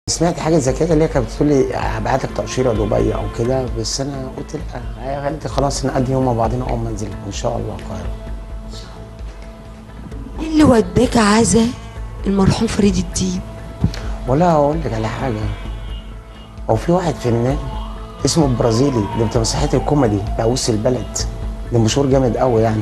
سمعت حاجه زي كده اللي هي كانت بتقول لي هبعت لك تاشيره دبي او كده بس انا قلت لا هي قالت لي خلاص نقضي يوم مع بعضنا اول ما انزل ان شاء الله القاهره ايه اللي وداك عزا المرحوم فريد الدين ولا اقول لك على حاجه هو في واحد فنان اسمه البرازيلي ده بتاع مسرحيه الكوميدي بتاع وسط البلد ده مشهور جامد قوي يعني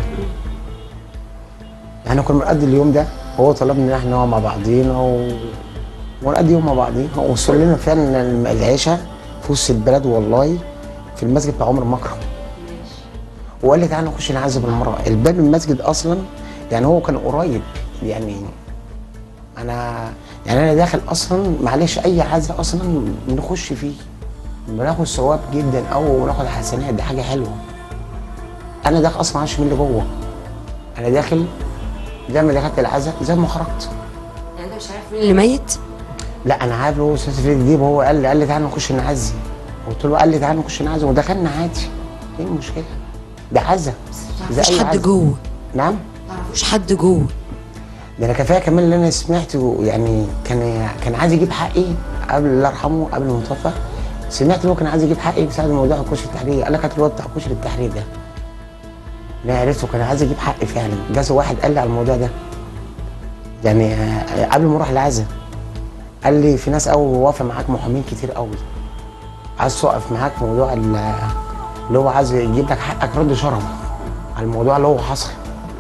احنا كنا بنقضي اليوم ده هو طلبنا ان احنا نقعد مع بعضينا و... ونقضي يوم مع بعضينا ووصل لنا فعلا العشاء في وسط البلد والله في المسجد بتاع عمر مكرم وقال لي تعالى نخش نعذب المرأة الباب المسجد اصلا يعني هو كان قريب يعني انا يعني انا داخل اصلا معلش اي عزا اصلا بنخش فيه بناخد ثواب جدا او وناخد حسنات دي حاجه حلوه انا داخل اصلا عايش من اللي جوه انا داخل زي ما دخلت العزا زي ما خرجت يعني انت مش عارف مين اللي ميت لا انا عارف هو استاذ فريد ديب هو قال لي قال لي تعالى نخش نعزي قلت له قال لي تعالى نخش نعزي ودخلنا عادي ايه المشكله ده عزا زي مفيش أي حد عزا. جوه نعم مفيش حد جوه ده انا كفايه كمان اللي انا سمعته يعني كان كان عايز يجيب حقي قبل الله يرحمه قبل ما توفى سمعت ان هو كان عايز يجيب حقي بسبب موضوع كشري التحرير قال لك هات الواد بتاع كشري التحرير ده انا عرفته كان عايز يجيب حقي فعلا جاز واحد قال لي على الموضوع ده يعني آه، قبل ما اروح العزا قال لي في ناس قوي واقفه معاك محامين كتير قوي عايز توقف معاك في موضوع ال- اللي هو عايز يجيب لك حقك رد شرف على الموضوع اللي هو حصل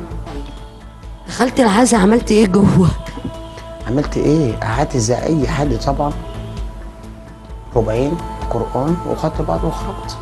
دخلت العزا عملت ايه جوه عملت ايه؟ قعدت زي اي حد طبعا ربعين قرآن وخدت بعض وخرجت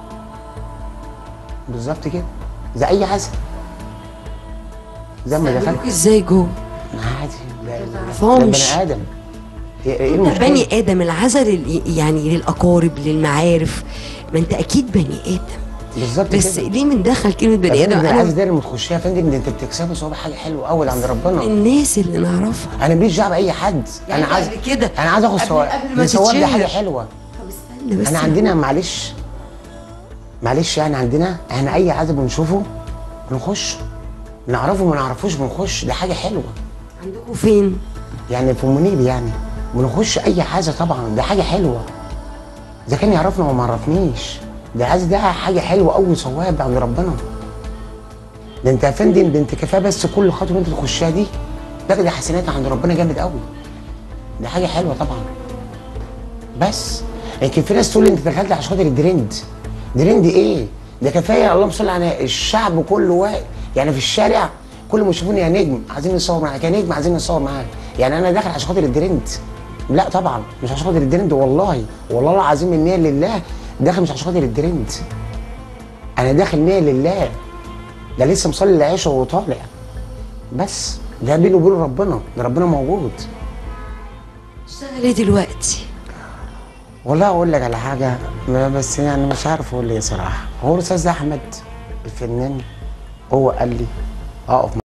بالظبط كده زي اي عزا زي ما دخلت عملوك ازاي جوه عادي لا لا- لا تعرفهمش. بني ادم ايه ايه انت المشكله؟ بني ادم العزا لل... يعني للاقارب للمعارف ما انت اكيد بني ادم بالظبط بس كده ليه مندخل كلمه بني ادم العزا انا ده لما تخشها يا فندم ده انت بتكسبه ثواب حاجه حلوه قوي عند ربنا الناس اللي نعرفها انا ماليش دعوه باي حد يعني انا عايز قبل كده انا عايز اخد قبل- ثواب قبل ما الثواب دي تتشهر. حاجه حلوه طب استنى بس احنا عندنا معلش معلش يعني عندنا احنا اي عزا بنشوفه بنخش نعرفه ما نعرفوش بنخش ده حاجه حلوه عندكم فين يعني في منيب يعني بنخش اي عزا طبعا ده حاجه حلوه اذا كان يعرفنا وما عرفنيش ده عزا ده حاجه حلوه قوي ثواب عند ربنا ده انت يا فندم ده انت كفايه بس كل خطوه انت تخشها دي تاخد حسنات عند ربنا جامد قوي ده حاجه حلوه طبعا بس لكن في ناس تقول لي انت دخلت عشان خاطر الترند ترند ايه؟ ده كفايه اللهم صل على الشعب كله واقف يعني في الشارع كل ما يشوفوني يا نجم عايزين نصور معاك يا نجم عايزين نصور معاك يعني انا داخل عشان خاطر الترند لا طبعا مش عشان خاطر الترند والله والله العظيم النية لله داخل مش عشان خاطر الترند انا داخل نية لله ده لسه مصلي العشاء وطالع بس ده بيني وبين ربنا ده ربنا موجود اشتغل ايه دلوقتي والله اقول لك على حاجه ما- بس يعني مش عارف اقول ايه صراحه هو الاستاذ احمد الفنان هو قال لي اقف